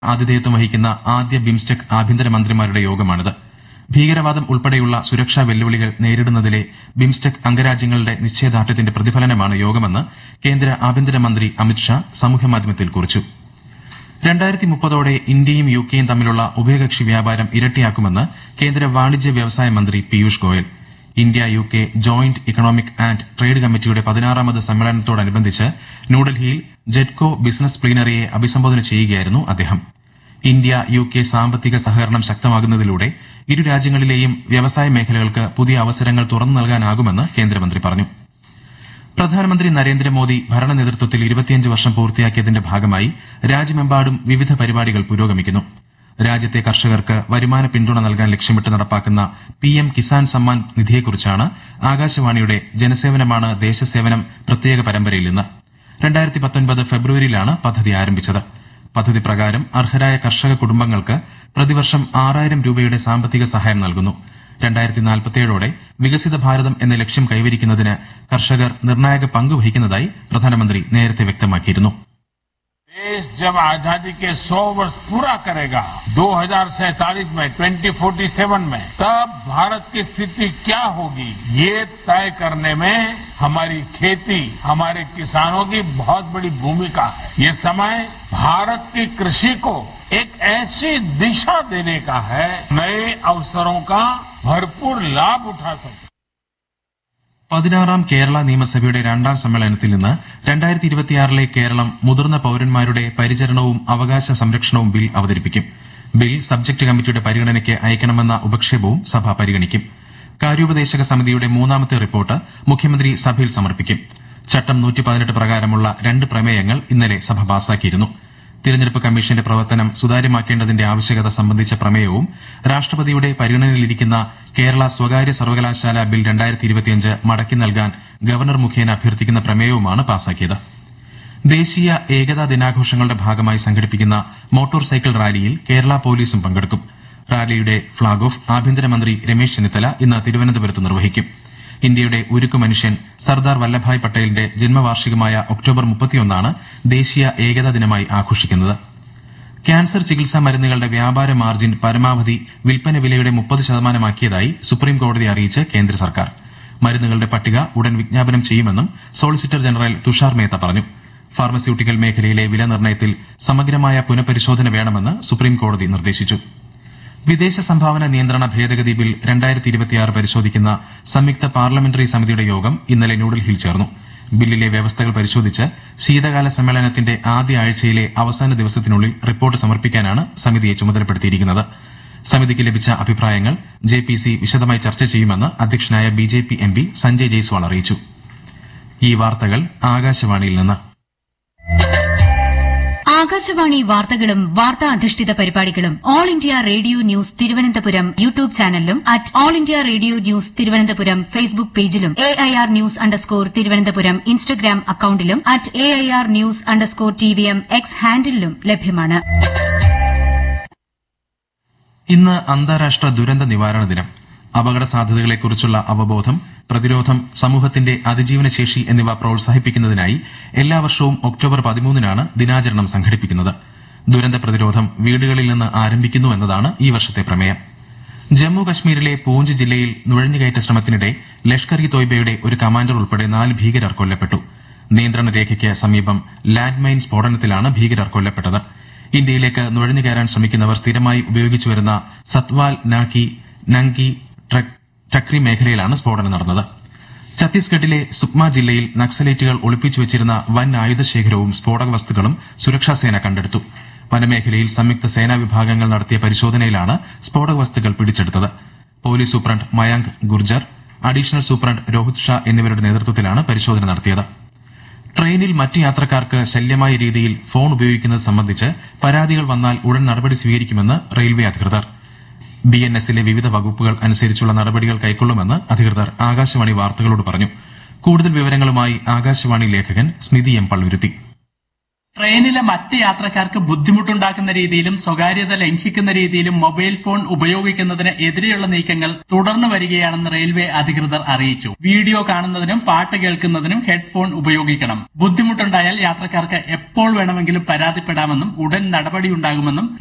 ആതിഥേയത്വം വഹിക്കുന്ന ആദ്യ ബിംസ്റ്റെക് ആഭ്യന്തരമന്ത്രിമാരുടെ യോഗമാണിത് ഭീകരവാദം ഉൾപ്പെടെയുള്ള സുരക്ഷാ വെല്ലുവിളികൾ നേരിടുന്നതിലെ ബിംസ്റ്റെക് അംഗരാജ്യങ്ങളുടെ നിശ്ചയദാർഢ്യത്തിന്റെ പ്രതിഫലനമാണ് യോഗമെന്ന് കേന്ദ്ര ആഭ്യന്തരമന്ത്രി അമിത്ഷാ സമൂഹമാധ്യമത്തിൽ കുറിച്ചു രണ്ടായിരത്തി മുപ്പതോടെ ഇന്ത്യയും യുകെയും തമ്മിലുള്ള ഉഭയകക്ഷി വ്യാപാരം ഇരട്ടിയാക്കുമെന്ന് കേന്ദ്ര വാണിജ്യ വ്യവസായ മന്ത്രി Piyush Goyal India U K joint economic and trade കമ്മിറ്റിയുടെ പതിനാറാമത് സമ്മേളനത്തോടനുബന്ധിച്ച് ന്യൂഡൽഹിയിൽ ജെറ്റ്കോ ബിസിനസ് പ്ലീനറിയെ അഭിസംബോധന ചെയ്യുകയായിരുന്നു അദ്ദേഹം ഇന്ത്യ യു കെ സാമ്പത്തിക സഹകരണം ശക്തമാകുന്നതിലൂടെ ഇരു രാജ്യങ്ങളിലെയും വ്യവസായ മേഖലകൾക്ക് പുതിയ അവസരങ്ങൾ തുറന്നു നൽകാനാകുമെന്ന് കേന്ദ്രമന്ത്രി പറഞ്ഞു പ്രധാനമന്ത്രി നരേന്ദ്രമോദി ഭരണ നേതൃത്വത്തിൽ ഇരുപത്തിയഞ്ച് വർഷം പൂർത്തിയാക്കിയതിന്റെ ഭാഗമായി രാജ്യമെമ്പാടും വിവിധ പരിപാടികൾ പുരോഗമിക്കുന്നു രാജ്യത്തെ കർഷകർക്ക് വരുമാന പിന്തുണ നൽകാൻ ലക്ഷ്യമിട്ട് നടപ്പാക്കുന്ന പിഎം കിസാൻ സമ്മാൻ നിധിയെക്കുറിച്ചാണ് ആകാശവാണിയുടെ ജനസേവനമാണ് ദേശസേവനം പ്രത്യേക പരമ്പരയിൽ നിന്ന് രണ്ടായിരത്തി പത്തൊൻപത് ഫെബ്രുവരിയിലാണ് പദ്ധതി ആരംഭിച്ചത് പദ്ധതി പ്രകാരം അർഹരായ കർഷക കുടുംബങ്ങൾക്ക് പ്രതിവർഷം ആറായിരം രൂപയുടെ സാമ്പത്തിക സഹായം നൽകുന്നു രണ്ടായിരത്തി നാൽപ്പത്തിയേഴോടെ വികസിത ഭാരതം എന്ന ലക്ഷ്യം കൈവരിക്കുന്നതിന് കർഷകർ നിർണായക പങ്ക് വഹിക്കുന്നതായി പ്രധാനമന്ത്രി നേരത്തെ വ്യക്തമാക്കിയിരുന്നു देश जब आजादी के 100 वर्ष पूरा करेगा 2047 में 2047 में तब भारत की स्थिति क्या होगी ये तय करने में हमारी खेती हमारे किसानों की बहुत बड़ी भूमिका है ये समय भारत की कृषि को एक ऐसी दिशा देने का है नए अवसरों का भरपूर लाभ उठा सके പതിനാറാം കേരള നിയമസഭയുടെ രണ്ടാം സമ്മേളനത്തിൽ നിന്ന് രണ്ടായിരത്തി ഇരുപത്തിയാറിലെ കേരളം മുതിർന്ന പൌരന്മാരുടെ പരിചരണവും അവകാശ സംരക്ഷണവും ബിൽ അവതരിപ്പിക്കും ബിൽ സബ്ജക്ട് കമ്മിറ്റിയുടെ പരിഗണനയ്ക്ക് അയക്കണമെന്ന ഉപക്ഷേപവും സഭ പരിഗണിക്കും കാര്യോപദേശക സമിതിയുടെ മൂന്നാമത്തെ റിപ്പോർട്ട് മുഖ്യമന്ത്രി സഭയിൽ സമർപ്പിക്കും ചട്ടം നൂറ്റി പതിനെട്ട് പ്രകാരമുള്ള രണ്ട് പ്രമേയങ്ങൾ ഇന്നലെ സഭ പാസാക്കിയിരുന്നു തിരഞ്ഞെടുപ്പ് കമ്മീഷന്റെ പ്രവർത്തനം സുതാര്യമാക്കേണ്ടതിന്റെ ആവശ്യകത സംബന്ധിച്ച പ്രമേയവും രാഷ്ട്രപതിയുടെ പരിഗണനയിലിരിക്കുന്ന കേരള സ്വകാര്യ സർവകലാശാല ബിൽ രണ്ടായിരത്തി ഇരുപത്തിയഞ്ച് മടക്കി നൽകാൻ ഗവർണർ മുഖേന അഭ്യർത്ഥിക്കുന്ന പ്രമേയവുമാണ് പാസാക്കിയത് ദേശീയ ഏകതാ ദിനാഘോഷങ്ങളുടെ ഭാഗമായി സംഘടിപ്പിക്കുന്ന മോട്ടോർ സൈക്കിൾ റാലിയിൽ കേരള പോലീസും പങ്കെടുക്കും റാലിയുടെ ഫ്ളാഗ് ഓഫ് ആഭ്യന്തരമന്ത്രി രമേശ് ചെന്നിത്തല ഇന്ന് തിരുവനന്തപുരത്ത് നിർവഹിക്കും ഇന്ത്യയുടെ ഉരുക്കു മനുഷ്യൻ സർദാർ വല്ലഭായ് പട്ടേലിന്റെ ജന്മവാർഷികമായ ഒക്ടോബർ മുപ്പത്തിയൊന്നാണ് ദേശീയ ഏകതാ ദിനമായി ആഘോഷിക്കുന്നത് ക്യാൻസർ ചികിത്സാ മരുന്നുകളുടെ വ്യാപാര മാർജിൻ പരമാവധി വിൽപ്പന വിലയുടെ മുപ്പത് ശതമാനമാക്കിയതായി സുപ്രീം കോടതി അറിയിച്ച് കേന്ദ്ര സർക്കാർ മരുന്നുകളുടെ പട്ടിക ഉടൻ വിജ്ഞാപനം ചെയ്യുമെന്നും സോളിസിറ്റർ ജനറൽ തുഷാർ മേത്ത പറഞ്ഞു ഫാർമസ്യൂട്ടിക്കൽ മേഖലയിലെ വില നിർണ്ണയത്തിൽ സമഗ്രമായ പുനഃപരിശോധന വേണമെന്ന് സുപ്രീം കോടതി നിർദ്ദേശിച്ചു വിദേശ സംഭാവന നിയന്ത്രണ ഭേദഗതി ബിൽ രണ്ടായിരത്തി ഇരുപത്തിയാറ് പരിശോധിക്കുന്ന സംയുക്ത പാർലമെന്ററി സമിതിയുടെ യോഗം ഇന്നലെ ന്യൂഡൽഹിയിൽ ചേർന്നു ബില്ലിലെ വ്യവസ്ഥകൾ പരിശോധിച്ച് ശീതകാല സമ്മേളനത്തിന്റെ ആദ്യ ആഴ്ചയിലെ അവസാന ദിവസത്തിനുള്ളിൽ റിപ്പോർട്ട് സമർപ്പിക്കാനാണ് സമിതിയെ ചുമതലപ്പെടുത്തിയിരിക്കുന്നത് സമിതിക്ക് ലഭിച്ച അഭിപ്രായങ്ങൾ ജെ പി സി വിശദമായി ചർച്ച ചെയ്യുമെന്ന് അധ്യക്ഷനായ B J P M P Sanjay Jaiswal അറിയിച്ചു ഈ വാർത്തകൾ ആകാശവാണിയിൽ നിന്ന് ആകാശവാണി വാർത്തകളും വാർത്താ അധിഷ്ഠിത പരിപാടികളും all India radio news Thiruvananthapuram YouTube ചാനലിലും at all India radio news Thiruvananthapuram Facebook പേജിലും A I R news underscore Thiruvananthapuram Instagram അക്കൌണ്ടിലും at A I R news underscore T V M X ഹാൻഡിലും ലഭ്യമാണ് ഇന്ന് അന്താരാഷ്ട്ര ദുരന്ത നിവാരണ ദിനം അപകട സാധ്യതകളെക്കുറിച്ചുള്ള അവബോധം പ്രതിരോധം സമൂഹത്തിന്റെ അതിജീവനശേഷി എന്നിവ പ്രോത്സാഹിപ്പിക്കുന്നതിനായി എല്ലാ വർഷവും ഒക്ടോബർ പതിമൂന്നിനാണ് ദിനാചരണം സംഘടിപ്പിക്കുന്നത് ദുരന്ത പ്രതിരോധം വീടുകളിൽ നിന്ന് ആരംഭിക്കുന്നു എന്നതാണ് ഈ വർഷത്തെ പ്രമേയം ജമ്മു കശ്മീരിലെ പൂഞ്ച് ജില്ലയിൽ നുഴഞ്ഞുകയറ്റ ശ്രമത്തിനിടെ ലഷ്കർ ഇ തോയ്ബയുടെ ഒരു കമാൻഡർ ഉൾപ്പെടെ നാല് ഭീകരർ കൊല്ലപ്പെട്ടു നിയന്ത്രണ രേഖയ്ക്ക് സമീപം ലാൻഡ് മൈൻ സ്ഫോടനത്തിലാണ് ഭീകരർ കൊല്ലപ്പെട്ടത് ഇന്ത്യയിലേക്ക് നുഴഞ്ഞുകയറാൻ ശ്രമിക്കുന്നവർ സ്ഥിരമായി ഉപയോഗിച്ചുവരുന്ന സത്വാൽ നാക്കി നങ്കി ട്രക്- ടക്രി മേഖലയിലാണ് സ്ഫോടനം നടന്നത് ഛത്തീസ്ഗഡിലെ സുക്മ ജില്ലയിൽ നക്സലേറ്റുകൾ ഒളിപ്പിച്ചു വെച്ചിരുന്ന വൻ ആയുധശേഖരവും സ്ഫോടക വസ്തുക്കളും സുരക്ഷാസേന കണ്ടെടുത്തു വനമേഖലയിൽ സംയുക്ത സേനാ വിഭാഗങ്ങൾ നടത്തിയ പരിശോധനയിലാണ് സ്ഫോടക വസ്തുക്കൾ പിടിച്ചെടുത്തത് police superintendent Mayank Gurjar additional superintendent Rohit Shah എന്നിവരുടെ നേതൃത്വത്തിലാണ് പരിശോധന നടത്തിയത് ട്രെയിനിൽ മറ്റ് യാത്രക്കാർക്ക് ശല്യമായ രീതിയിൽ ഫോൺ ഉപയോഗിക്കുന്നത് സംബന്ധിച്ച് പരാതികൾ വന്നാൽ ഉടൻ നടപടി സ്വീകരിക്കുമെന്ന് റെയിൽവേ അധികൃതർ ബി എൻ എസിലെ വിവിധ വകുപ്പുകൾ അനുസരിച്ചുള്ള നടപടികൾ കൈക്കൊള്ളുമെന്ന് അധികൃതർ ആകാശവാണി വാർത്തകളോട് പറഞ്ഞു കൂടുതൽ വിവരങ്ങളുമായി ആകാശവാണി ലേഖകൻ സ്മിതി എം പള്ളുരുത്തി ട്രെയിനിലെ മറ്റ് യാത്രക്കാർക്ക് ബുദ്ധിമുട്ടുണ്ടാക്കുന്ന രീതിയിലും സ്വകാര്യത ലംഘിക്കുന്ന രീതിയിലും മൊബൈൽ ഫോൺ ഉപയോഗിക്കുന്നതിന് എതിരെയുള്ള നീക്കങ്ങൾ തുടർന്നു വരികയാണെന്ന് റെയിൽവേ അധികൃതർ അറിയിച്ചു വീഡിയോ കാണുന്നതിനും പാട്ട് കേൾക്കുന്നതിനും ഹെഡ്ഫോൺ ഉപയോഗിക്കണം ബുദ്ധിമുട്ടുണ്ടായാൽ യാത്രക്കാർക്ക് എപ്പോൾ വേണമെങ്കിലും പരാതിപ്പെടാമെന്നും ഉടൻ നടപടിയുണ്ടാകുമെന്നും